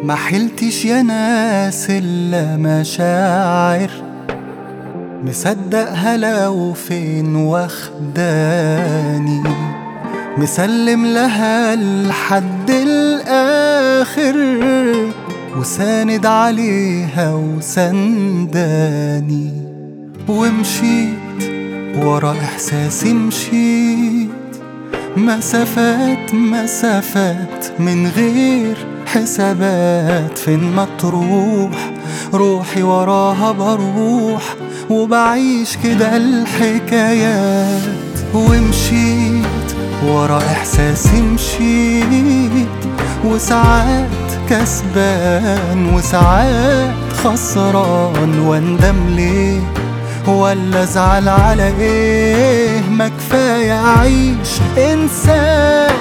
ما حلتش يا ناس إلا مشاعر مصدقها لو فين واخداني مسلم لها لحد الآخر وساند عليها وسنداني ومشيت ورا إحساسي مشيت مسافات مسافات من غير حسابات فين ما تروح روحي وراها بروح وبعيش كده الحكايات ومشيت ورا إحساسي مشيت وساعات كسبان وساعات خسران واندم ليه ولا ازعل على ايه ما كفايه اعيش انسان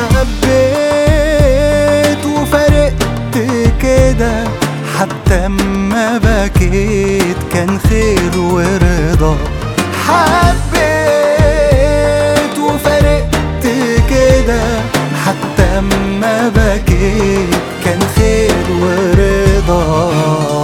حبيت وفرقت كده حتى اما بكيت كان خير ورضا حبيت وفرقت كده حتى اما بكيت كان خير ورضا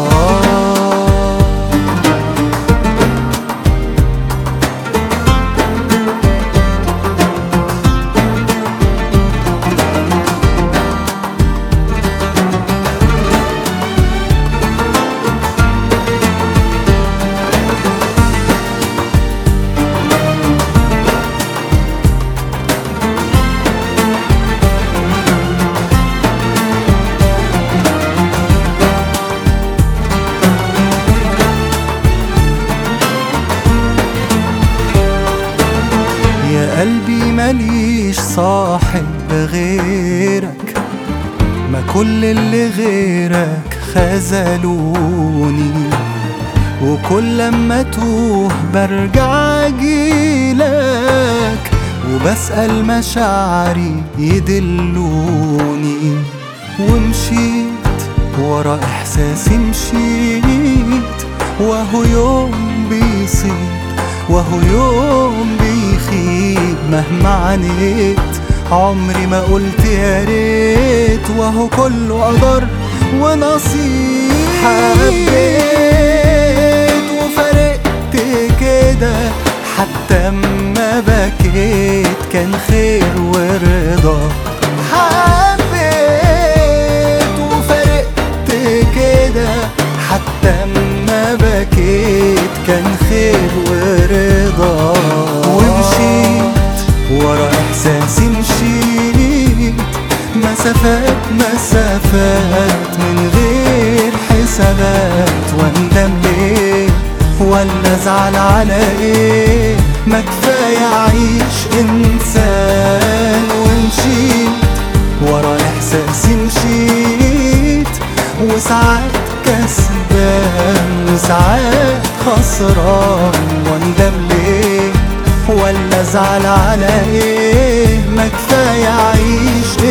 يا قلبي ماليش صاحب غيرك ما كل اللي غيرك خذلوني وكل لما توه برجع اجيلك وبسأل مشاعري يدلوني ومشيت ورا احساسي مشيت وهو يوم بيصيب وهو يوم بيخيب مهما عانيت عمري ما قلت يا ريت وهو كله قدر ونصيب حبيت وفرقت كده حتى اما بكيت كان خير ورضا حبيت وفرقت كده حتى اما بكيت كان خير ورضا ومشيت ورا احساسي مشيت مسافات مسافات من غير حسابات واندم ليه ولا ازعل على ايه ما كفايه اعيش انسان ومشيت ورا احساسي مشيت وساعات كسبان وساعات خسران واندم ليه ولا ازعل على ايه ما كفايه اعيش